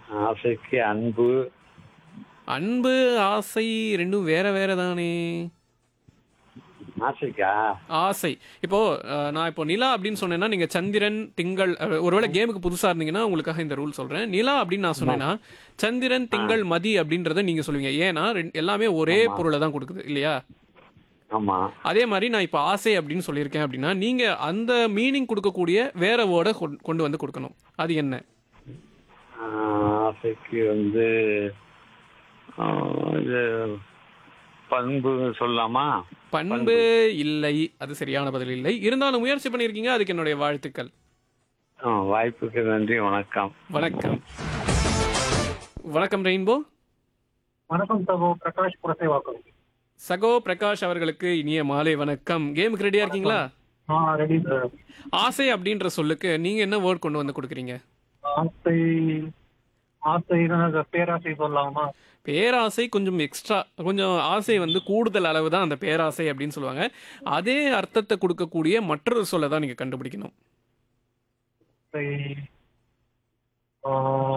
ஆசைக்கு அன்பு அன்பு ஆசை ரெண்டும் வேற வேற தானே ஆசைக்கா ஆசை இப்போ அஹ், நான் இப்போ நிலா அப்படின்னு சொன்னேன்னா நீங்க சந்திரன் திங்கள் அஹ், ஒருவேளை கேமுக்கு புதுசா இருந்தீங்கன்னா உங்களுக்காக இந்த ரூல் சொல்றேன் நிலா அப்படின்னு நான் சொன்னேன்னா சந்திரன் திங்கள் மதி அப்படின்றத நீங்க சொல்லுவீங்க ஏன்னா ரெண்டு- எல்லாமே ஒரே பொருளை தான் கொடுக்குது இல்லையா ஆமா அதே மாதிரி நான் இப்போ ஆசை அப்படின்னு சொல்லியிருக்கேன் அப்படின்னா நீங்க அந்த மீனிங் கொடுக்கக்கூடிய வேற வேர்டை கொண்டு வந்து கொடுக்கணும் அது என்ன ஆ, ஆசைக்கு வந்து ஆ, இது பண்பு சொல்லலாமா பண்பு இல்லை அது சரியான பதில் இல்லை இருந்தாலும் முயற்சி பண்ணியிருக்கீங்க அதுக்கு என்னுடைய வாழ்த்துக்கள் ஆ, வாய்ப்புக்கு நன்றி வணக்கம் வணக்கம் வணக்கம் ரெயின்போ வணக்கம் சகோ பிரகாஷ் புரசேவாக்கம் சகோ பிரகாஷ் அவர்களுக்கு இனிய மாலை வணக்கம் கேமுக்கு ரெடியா இருக்கீங்களா ஆ ரெடி சார் ஆசை அப்படின்ற சொல்லுக்கு நீங்க என்ன வேர்ட் கொண்டு வந்து கொடுக்குறீங்க ஆசை ஆசை பேராசை சொல்லலாமா பேராசை கொஞ்சம் எக்ஸ்ட்ரா கொஞ்சம் ஆசை வந்து கூடுதல் அளவு தான் அந்த பேராசை அப்படின்னு சொல்லுவாங்க அதே அர்த்தத்தை கொடுக்கக்கூடிய மற்றொரு சொல்லை தான் நீங்க கண்டுபிடிக்கணும் ஆசை ஆ,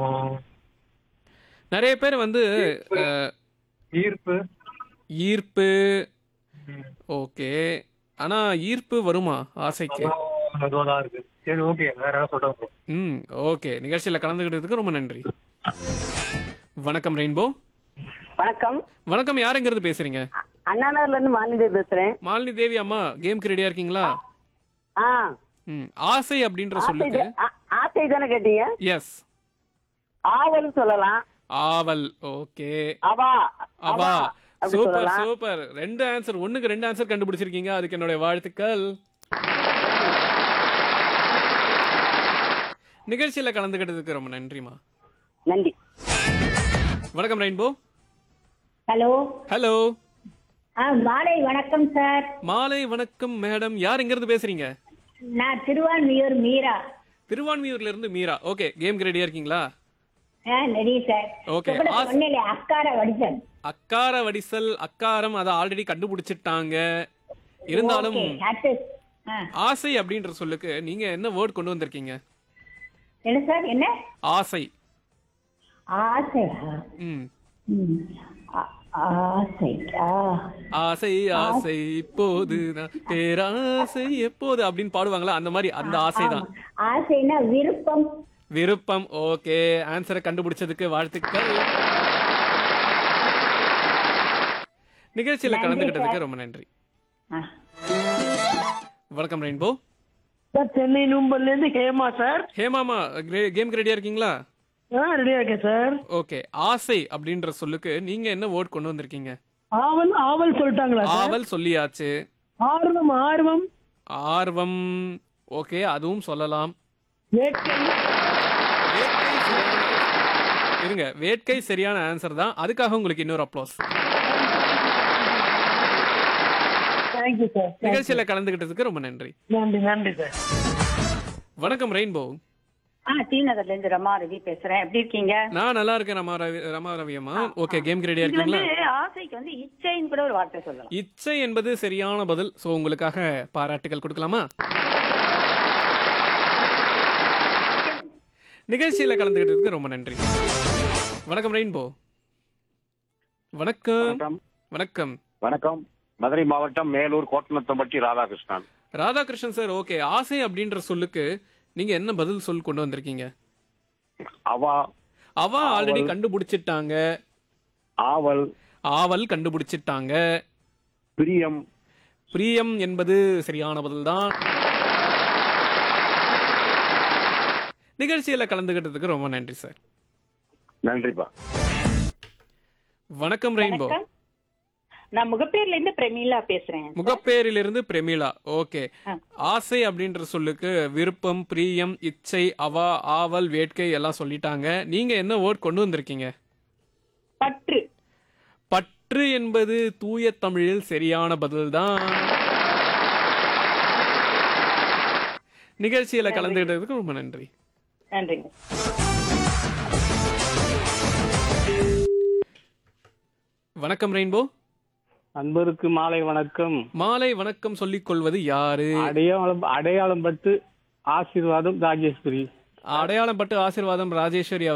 நிறைய பேர் வந்து அஹ், ஈர்ப்பு ஈர்ப்பு ம், ஓகே ஆனா ஈர்ப்பு வருமா ஆசைக்கு அதான் அதுவாதான் இருக்கு சரி ஓகே வேற ஏதாவது சொல்றேன் ம் ஓகே நிகழ்ச்சியில் கலந்துக்கிட்டதுக்கு ரொம்ப நன்றி வணக்கம் ரெயின்போ வணக்கம் வணக்கம் யாருங்கிறது பேசுறீங்க அண்ணாநகர்ல இருந்து மாநில பேசுறேன் மாலினி தேவி அம்மா கேம்க்கு ரெடியா இருக்கீங்களா ஆ ம் ஆசை அப்படின்ற ஆசை சொல்லுக்கு தா- ஆ- ஆசை தானே கேட்டீங்க எஸ் ஆவல் சொல்லலாம் ஆவல் ஓகே அவா அவா அப்படி சூப்பர் சொல்லலாம் சூப்பர் ரெண்டு ஆன்சர் ஒண்ணுக்கு ரெண்டு ஆன்சர் கண்டுபிடிச்சிருக்கீங்க அதுக்கு என்னுடைய வாழ்த்துக்கள் நிகழ்ச்சியில கலந்துக்கிட்டதுக்கு ரொம்ப நன்றிமா நன்றி வணக்கம் ரெயின்போ ஹலோ ஹலோ ஆ மாலை வணக்கம் சார் மாலை வணக்கம் மேடம் யார் எங்க இருந்து பேசுறீங்க நான் திருவான்மியூர் மீரா திருவான்மியூர்ல இருந்து மீரா ஓகே கேம் ரெடியா இருக்கீங்களா ஆ ரெடி சார் Okay. இப்ப கூட ஆஸ்- சொன்னேனே அக்கார வடிசல் அக்கார வடிசல் அக்காரம் அதை ஆல்ரெடி கண்டுபிடிச்சிட்டாங்க இருந்தாலும் ஓகே அடுத்து ஆ ஆசை அப்படின்ற சொல்லுக்கு நீங்க என்ன வேர்ட் கொண்டு வந்திருக்கீங்க என்ன சார் என்ன ஆசை ஆசையா ம் ம். ஆ- ஆசை ஆ ஆசை ஆசை இப்போது நான் பேராசை எப்போது அப்படின்னு பாடுவாங்களா அந்த மாதிரி அந்த ஆசை தான் ஆமா. ஆசைனா விருப்பம் விருப்பம் ஓகே ஆன்சரை கண்டுபிடிச்சதுக்கு வாழ்த்துக்கள் நிகழ்ச்சியில நன்றி, கலந்துக்கிட்டதுக்கு சார். ரொம்ப நன்றி ஆ. வணக்கம் ரெயின்போ சார் சென்னை நூம்பல்ல இருந்து ஹேமா சார் ஹேமாமா கேம் ரெடியா இருக்கீங்களா ஆ ரெடியா இருக்கேன் சார் ஓகே ஆசை அப்படின்ற சொல்லுக்கு நீங்க என்ன வேர்ட் கொண்டு வந்திருக்கீங்க ஆவல் ஆவல் சொல்லிட்டாங்களா சார் ஆவல் சொல்லியாச்சு ஆர்வம் ஆர்வம் ஆர்வம் ஓகே அதுவும் சொல்லலாம் வேட்கை வேட்கை சரியான- இருங்க வேட்கை சரியான ஆன்சர் தான் அதுக்காக உங்களுக்கு இன்னொரு அப்ளோஸ் தேங்க்யூ சார் நிகழ்ச்சியில கலந்துகிட்டதுக்கு ரொம்ப நன்றி நன்றி நன்றி சார் வணக்கம் ரெயின்போ ஆ டி நகர்ல இருந்து ரமா ரவி பேசுறேன் எப்படி இருக்கீங்க நான் நல்லா இருக்கேன் ரமா ரவி ரமா ரவி அம்மா ஓகே கேம் ரெடியா இது வந்து இருக்கீங்களா ஆசைக்கு வந்து இச்சைன்னு கூட ஒரு வார்த்தை சொல்லலாம் இச்சை என்பது சரியான பதில் சோ உங்களுக்காக பாராட்டுகள் கொடுக்கலாமா நிகழ்ச்சியில கலந்துகிட்டதுக்கு ரொம்ப நன்றி வணக்கம் ரெயின்போ வணக்கம் வணக்கம் வணக்கம் வணக்கம் மதுரை மாவட்டம் மேலூர் கோட்டனத்தம்பட்டி ராதாகிருஷ்ணன் ராதாகிருஷ்ணன் சார் ஓகே ஆசை அப்படின்ற சொல்லுக்கு நீங்க என்ன பதில் சொல் கொண்டு வந்திருக்கீங்க அவா அவ ஆல்ரெடி கண்டுபிடிச்சிட்டாங்க ஆவல் ஆவல் கண்டுபிடிச்சிட்டாங்க பிரியம் பிரியம் என்பது சரியான பதில் தான் நிகழ்ச்சியில கலந்துகிட்டதுக்கு ரொம்ப நன்றி சார் நன்றிப்பா வணக்கம் ரெயின்போ வணக்கம். நான் முகப்பேர்ல இருந்து பிரமீளா பேசுறேன் முகப்பேரிலிருந்து பிரமிளா ஓகே ஆ. ஆசை அப்படின்ற சொல்லுக்கு விருப்பம் பிரியம் இச்சை அவா ஆவல் வேட்கை எல்லாம் சொல்லிட்டாங்க நீங்க என்ன வேர்ட் கொண்டு வந்திருக்கீங்க பற்று பற்று என்பது தூய தமிழில் சரியான பதில்தான் நிகழ்ச்சியில கலந்துகிட்டதுக்கு ரொம்ப நன்றி நன்றிங்க வணக்கம் ரெயின்போ அன்பருக்கு மாலை வணக்கம் மாலை வணக்கம் சொல்லிக் கொள்வது யாரு அடையாளம் அடையாளம் பட்டு ஆசீர்வாதம் ராஜேஸ்வரி அடையாளம் பட்டு ஆசீர்வாதம் ராஜேஸ்வரி